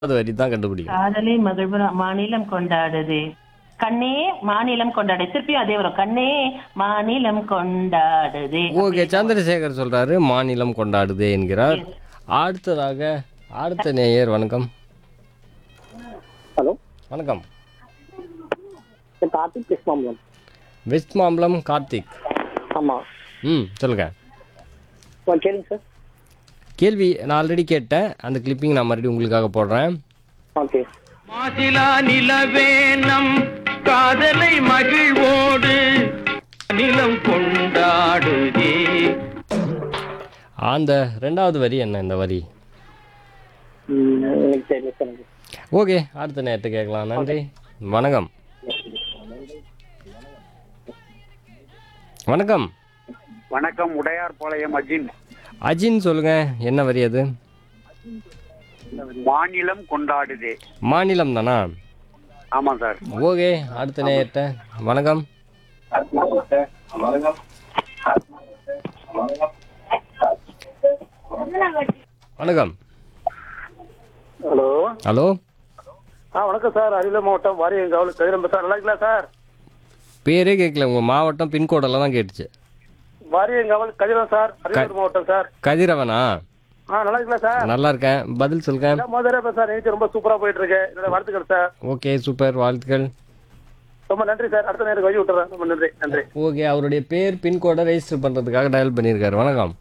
அது வரி தான் கண்டுபிடிக்கும் காதலை மகிழ்வு மாநிலம் கொண்டாடுது கண்ணே மாநிலம் கொண்டாடு திருப்பியும் அதே வரும் கண்ணே மாநிலம் கொண்டாடுது ஓகே சந்திரசேகர் சொல்றாரு மாநிலம் கொண்டாடுதே என்கிறார் அடுத்ததாக அடுத்த நேயர் வணக்கம் ஹலோ வணக்கம் கார்த்திக் கிருஷ்ணாம்பலம் வெஸ்ட் மாம்பலம் கார்த்திக் ஆமாம் ம் சொல்லுங்க கேளுங்க சார் கேள்வி நான் ஆல்ரெடி கேட்டேன் அந்த கிளிப்பிங் நான் மறுபடியும் உங்களுக்காக போடுறேன் ஓகே மாசிலா நிலவேனம் காதலை மகிழ்வோடு நிலம் கொண்டாடுதே அந்த ரெண்டாவது வரி என்ன இந்த வரி ம், எனக்கு தெரியல சார் எனக்கு. ஓகே அடுத்த நேரத்தை கேட்கலாம் நன்றி வணக்கம் வணக்கம் வணக்கம் உடையார் பாளையம் அஜின் அஜின் சொல்லுங்க என்ன வரி அது மாநிலம் கொண்டாடுதே மாநிலம் தானா ஆமா சார் ஓகே அடுத்த நேரத்தை வணக்கம் வணக்கம் ஹலோ ஹலோ ஆ வணக்கம் சார் அரியலூர் மாவட்டம் வாரியங்காவல் கதிரம்ப சார் நல்லா இருக்கலாம் சார் பேரே கேட்கல உங்கள் மாவட்டம் பின்கோடெல்லாம் தான் கேட்டுச்சு வாரியங்காவல் கதிரம் சார் அரியலூர் மாவட்டம் சார் கதிரவனா ஆ நல்லா இருக்கலாம் சார் நல்லா இருக்கேன் பதில் சொல்லுங்க எல்லாம் முதல்ல சார் நிகழ்ச்சி ரொம்ப சூப்பரா போயிட்டு இருக்கு என்னோட வாழ்த்துக்கள் சார் ஓகே சூப்பர் வாழ்த்துக்கள் ரொம்ப நன்றி சார் அடுத்த நேரம் வழி விட்டுறேன் ரொம்ப நன்றி நன்றி ஓகே அவருடைய பேர் பின்கோடை ரெஜிஸ்டர் பண்ணுறதுக்காக டயல் பண்ணியிருக்காரு வணக்கம்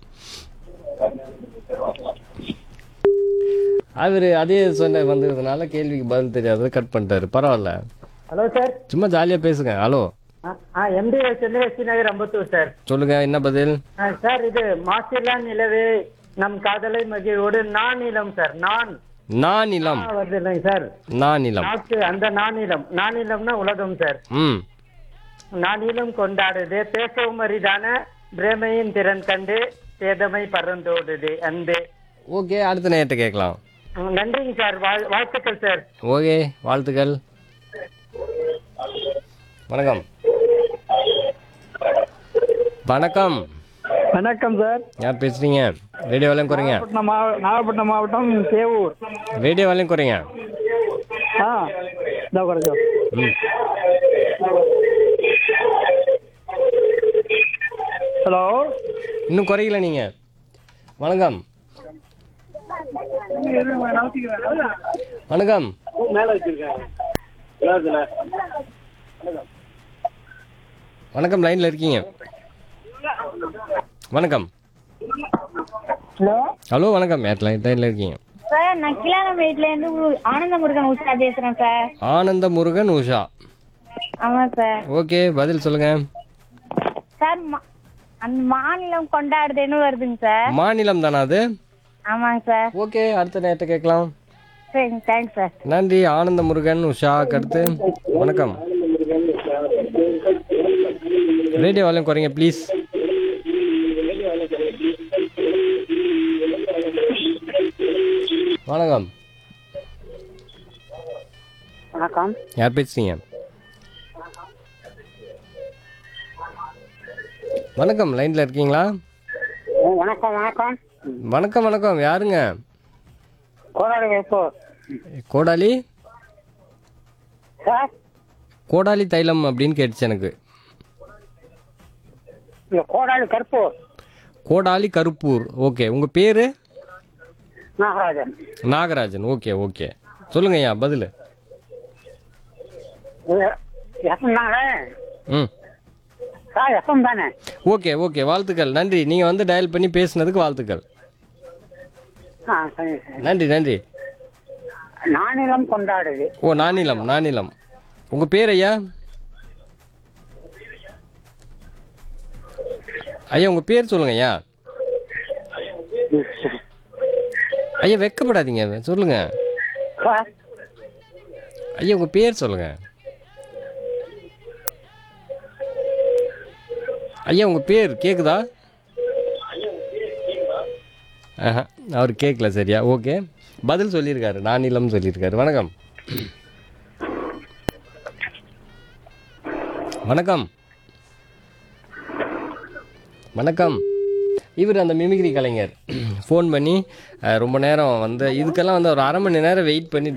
அவர் அதே சொன்ன வந்ததுனால கேள்விக்கு பதில் தெரியாததை கட் பண்ணிட்டாரு பரவாயில்ல ஹலோ சார் சும்மா ஜாலியாக பேசுங்க ஹலோ ஆ எம்டி சென்னை எஸ்டி நகர் அம்பத்தூர் சார் சொல்லுங்க என்ன பதில் ஆ, சார் இது மாசிலா நிலவே நம் காதலை மகிழ்வோடு நானிலம் சார் நான் நானிலம் ஆ, வருது இல்லைங்க சார் நானிலம் நாக்கு அந்த நானிலம் நானிலம்னா உலகம் சார் ம் நானிலம் கொண்டாடுது பேசவும் அரிதான பிரேமையின் திறன் கண்டு சேதமை பறந்தோடுது அன்பே ஓகே அடுத்த நேரத்தை கேட்கலாம் ம், நன்றிங்க சார் வாழ்- வாழ்த்துக்கள் சார் ஓகே வாழ்த்துக்கள் வணக்கம் வணக்கம் வணக்கம் சார் யார் பேசுறீங்க ரேடியோ வாலையும் குறைங்க நாகப்பட்டினம் மாவ- நாகப்பட்டினம் மாவட்டம் சேவூர் ரேடியோ வாலையும் குறைங்க ஆ இதோ குறைச்சோம் ம் ஹலோ இன்னும் குறையல நீங்க வணக்கம் வணக்கம் மேல வச்சிருக்கேன் வணக்கம் லைன்ல இருக்கீங்க வணக்கம் ஹலோ ஹலோ வணக்கம் யார் லைன் லைன்ல இருக்கீங்க சார் நான் கிளானம் வீட்ல இருந்து உ- ஆனந்த முருகன் உஷா பேசுறேன் சார் ஆனந்த முருகன் உஷா ஆமா சார் ஓகே பதில் சொல்லுங்க சார் மா- அந்த மாநிலம் கொண்டாடுதுன்னு வருதுங்க சார் மாநிலம் தானா அது ஆமாங்க சார் ஓகே அடுத்த நேரத்தை கேட்கலாம் சரிங்க தேங்க்ஸ் சார் நன்றி ஆனந்த முருகன் உஷா கருத்து வணக்கம் ரேடியோ வாலையும் குறைங்க ப்ளீஸ் வணக்கம் வணக்கம் யார் பேசுறீங்க வணக்கம் லைன்ல இருக்கீங்களா வணக்கம் வணக்கம் வணக்கம் வணக்கம் யாருங்க கோடாடி வைப்போ கோடாலி சார் கோடாலி தைலம் அப்படின்னு கேட்டுச்சு எனக்கு இந்த கோடாடி கருப்பு கோடாலி கருப்பூர் ஓகே உங்கள் பேர் நாகராஜன் நாகராஜன் ஓகே ஓகே சொல்லுங்க ஐயா பதில் எஃப்எம் தானே ம் சார் எஃப்எம் தானே ஓகே ஓகே வாழ்த்துக்கள் நன்றி நீங்கள் வந்து டயல் பண்ணி பேசுனதுக்கு வாழ்த்துக்கள் ஆ சரி சரி நன்றி நன்றி நானிலம் கொண்டாடுது ஓ நானிலம் நானிலம் உங்கள் பேர் ஐயா ஐயா உங்கள் பேர் சொல்லுங்க ஐயா ஐயா வெக்கப்படாதீங்க சொல்லுங்க சார் ஐயா உங்கள் பேர் சொல்லுங்க ஐயா உங்கள் பேர் கேட்குதா ஆஹா அவர் கேட்கல சரியா ஓகே பதில் சொல்லியிருக்காரு நானிலம் சொல்லியிருக்காரு வணக்கம் வணக்கம் வணக்கம் இவர் அந்த மிமிக்ரி கலைஞர் ஃபோன் பண்ணி அஹ், ரொம்ப நேரம் வந்து இதுக்கெல்லாம் வந்து ஒரு அரை மணி நேரம் வெயிட் பண்ணி